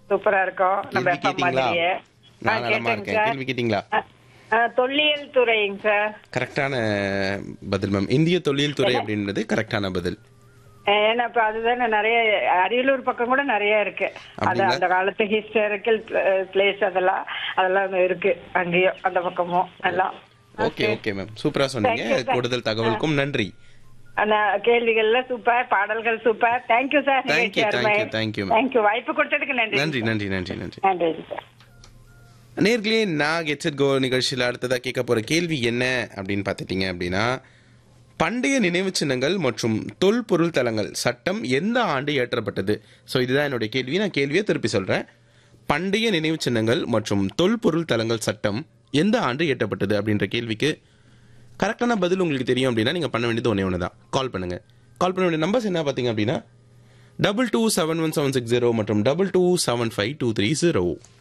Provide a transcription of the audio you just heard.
சூப்பரா இருக்கும் நம்ம கேள்வி FM கேட்டீங்களா மாதிரியே ஆ, நான் நலமா கேட்டேங்க இருக்கேன் சார் கேள்வி கேட்டீங்களா ஆ, ஆ, தொல்லியல் துறைங்க சார் கரெக்டான பதில் மேம் இந்திய தொழில் துறை அப்படின்றது கரெக்டான பதில் ஏன்னா இப்ப அதுதானே நிறைய அரியலூர் பக்கம் கூட நிறைய இருக்கு அது அப்படிங்களா? அந்த காலத்து ஹிஸ்டாரிக்கல் பிளேஸ் அதெல்லாம் அதெல்லாம் இருக்கு அங்கேயும் அந்த பக்கமும் எல்லாம் ஓகே ஓகே மேம் சூப்பரா சொன்னீங்க Thank you, sir. கூடுதல் தகவலுக்கும் நன்றி அந்த கேள்விகள்ல சூப்பர் பாடல்கள் super thank you sir Thank you, thank you, thank you, ma'am. Thank you வாய்ப்பு கொடுத்ததுக்கு நன்றி நன்றி நன்றி நன்றி நன்றி நன்றி சார் நேர்களே நான் கெட்செட் கோ நிகழ்ச்சியில் அடுத்ததாக கேட்க போகிற கேள்வி என்ன அப்படின்னு பார்த்துட்டீங்க அப்படின்னா பண்டைய நினைவு சின்னங்கள் மற்றும் தொல்பொருள் தலங்கள் சட்டம் எந்த ஆண்டு இயற்றப்பட்டது ஸோ இதுதான் என்னுடைய கேள்வி நான் கேள்வியை திருப்பி சொல்கிறேன் பண்டைய நினைவு சின்னங்கள் மற்றும் தொல்பொருள் தலங்கள் சட்டம் எந்த ஆண்டு இயற்றப்பட்டது அப்படின்ற கேள்விக்கு கரெக்டான பதில் உங்களுக்கு தெரியும் அப்படின்னா நீங்கள் பண்ண வேண்டியது ஒன்றே ஒன்று தான் கால் பண்ணுங்கள் கால் பண்ண வேண்டிய நம்பர்ஸ் என்ன பார்த்தீங்க அப்படின்னா double two seven one seven six zero மற்றும் double two seven five two three zero